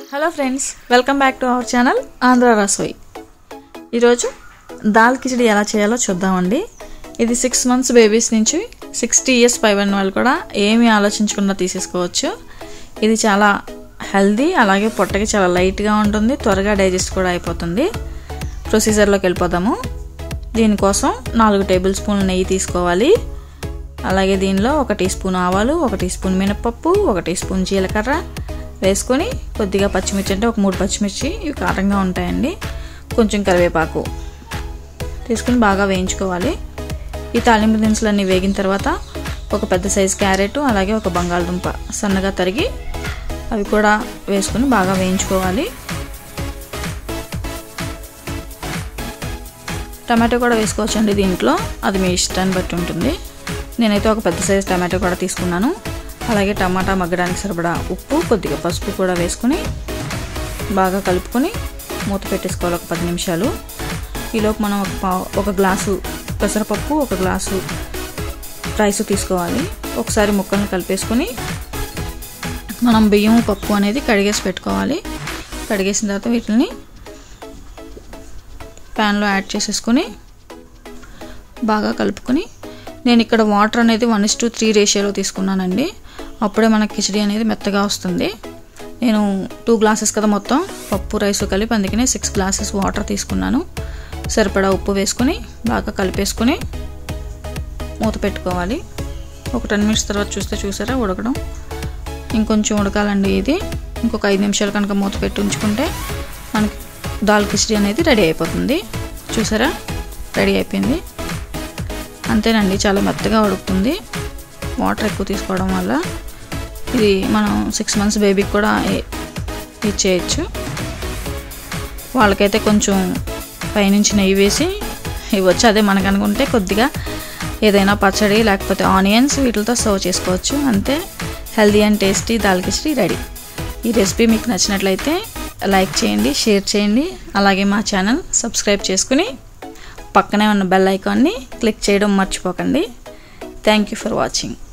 hello friends welcome back to our channel Andhra Rasoi ఈరోజు దాల్ కిచడి ఎలా చేయాలో చూద్దామండి ఇది సిక్స్ మంత్స్ బేబీస్ నుంచి సిక్స్టీ ఇయర్స్ పైబడిన వాళ్ళు కూడా ఏమీ ఆలోచించకుండా తీసేసుకోవచ్చు ఇది చాలా హెల్దీ అలాగే పొట్టకి చాలా లైట్గా ఉంటుంది త్వరగా డైజెస్ట్ కూడా అయిపోతుంది ప్రొసీజర్లోకి వెళ్ళిపోదాము దీనికోసం నాలుగు టేబుల్ స్పూన్లు నెయ్యి తీసుకోవాలి అలాగే దీనిలో ఒక టీ స్పూన్ ఆవాలు ఒక టీ స్పూన్ మినపప్పు ఒక టీ స్పూన్ జీలకర్ర వేసుకొని కొద్దిగా పచ్చిమిర్చి అంటే ఒక మూడు పచ్చిమిర్చి ఇవి కారంగా ఉంటాయండి కొంచెం కరివేపాకు తీసుకుని బాగా వేయించుకోవాలి ఈ తాలింపు దినుసులన్నీ వేగిన తర్వాత ఒక పెద్ద సైజు క్యారెట్ అలాగే ఒక బంగాళదుంప సన్నగా తరిగి అవి కూడా వేసుకొని బాగా వేయించుకోవాలి టమాటో కూడా వేసుకోవచ్చండి దీంట్లో అది మీ ఇష్టాన్ని బట్టి ఉంటుంది నేనైతే ఒక పెద్ద సైజు టమాటో కూడా తీసుకున్నాను అలాగే టమాటా మగ్గడానికి సరిపడా ఉప్పు కొద్దిగా పసుపు కూడా వేసుకుని బాగా కలుపుకొని మూత పెట్టేసుకోవాలి ఒక పది నిమిషాలు ఈలోపు మనం ఒక పావు ఒక గ్లాసు పెసరపప్పు ఒక గ్లాసు రైస్ తీసుకోవాలి ఒకసారి ముక్కల్ని కలిపేసుకొని మనం బియ్యం పప్పు అనేది కడిగేసి పెట్టుకోవాలి కడిగేసిన తర్వాత వీటిని ప్యాన్లో యాడ్ చేసేసుకొని బాగా కలుపుకొని నేను ఇక్కడ వాటర్ అనేది వన్ ఇస్ టు త్రీ రేషియోలో తీసుకున్నానండి అప్పుడే మనకి కిచడీ అనేది మెత్తగా వస్తుంది నేను టూ గ్లాసెస్ కదా మొత్తం పప్పు రైస్ కలిపి అందుకనే సిక్స్ గ్లాసెస్ వాటర్ తీసుకున్నాను సరిపడా ఉప్పు వేసుకొని బాగా కలిపేసుకొని మూత పెట్టుకోవాలి ఒక టెన్ మినిట్స్ తర్వాత చూస్తే చూసారా ఉడకడం ఇంకొంచెం ఉడకాలండి ఇది ఇంకొక ఐదు నిమిషాలు కనుక మూత పెట్టి ఉంచుకుంటే మనకి దాల్ కిచడీ అనేది రెడీ అయిపోతుంది చూసారా రెడీ అయిపోయింది అంతేనండి చాలా మెత్తగా ఉడుకుతుంది వాటర్ ఎక్కువ తీసుకోవడం వల్ల ఇది మనం సిక్స్ మంత్స్ బేబీకి కూడా ఇచ్చేయచ్చు వాళ్ళకైతే కొంచెం పైనుంచి నెయ్యి వేసి ఇవ్వచ్చు అదే మనకు అనుకుంటే కొద్దిగా ఏదైనా పచ్చడి లేకపోతే ఆనియన్స్ వీటితో సర్వ్ చేసుకోవచ్చు అంతే healthy and tasty dal khichdi ready ఈ రెసిపీ మీకు నచ్చినట్లయితే లైక్ చేయండి షేర్ చేయండి అలాగే మా ఛానల్ సబ్స్క్రైబ్ చేసుకుని పక్కనే ఉన్న బెల్ ఐకాన్ని క్లిక్ చేయడం మర్చిపోకండి థ్యాంక్ యూ ఫర్ వాచింగ్